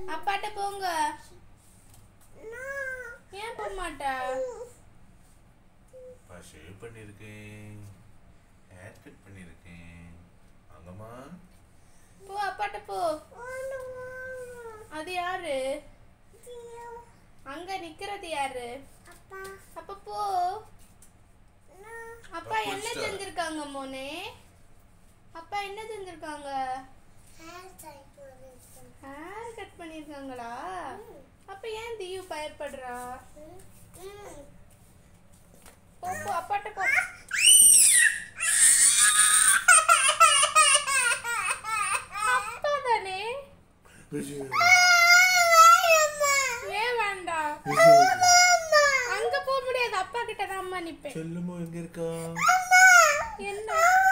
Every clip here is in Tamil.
அப்பாட்ட போங்க ஏன் போக மாட்டா அப்பா ஷேவ் பண்ணியிருக்கேன் ஹேர் கட் பண்ணியிருக்கேன் வாங்கம்மா போ அப்பாட்ட போ அது யாரு அங்க நிக்கிறது யாரு அப்ப போ அப்பா என்ன புடிச்சிட்டாரு. செஞ்சிருக்காங்க மோனே அப்பா என்ன செஞ்சிருக்காங்க ஹேர் கட் பண்ணிருக்காங்களா அப்ப ஏன் தியு பயப்படுறா போ போ அப்பாட்ட போ அப்பா தானே ஏன் வேண்டாம் அங்க போக முடியாது அப்பா கிட்ட தான் அம்மா நிப்பேன் செல்லுமோ எங்க இருக்கா என்ன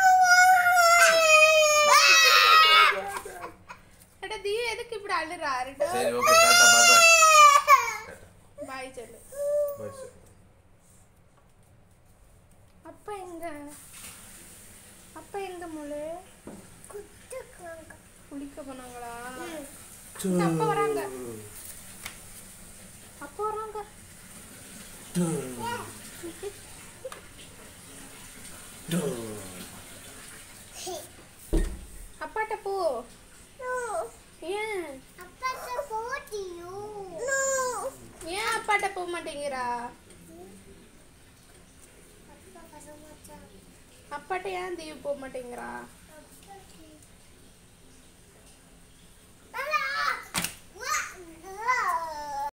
அட தியு எதுக்கு இப்படி அழுறா சரி ஓகே டாட்டா பாய் பாய் பாய் சொல்லு பாய் சார் அப்பா எங்க அப்பா எங்க முழு குளிக்க போனாங்களா இந்த அப்பா வராங்க அப்பா வராங்க அப்பாட்ட போ ஏன் ஏன் அப்பாட்ட போக மாட்டேங்கிறா அப்பாட்ட ஏன் தீவு போக மாட்டேங்கிறா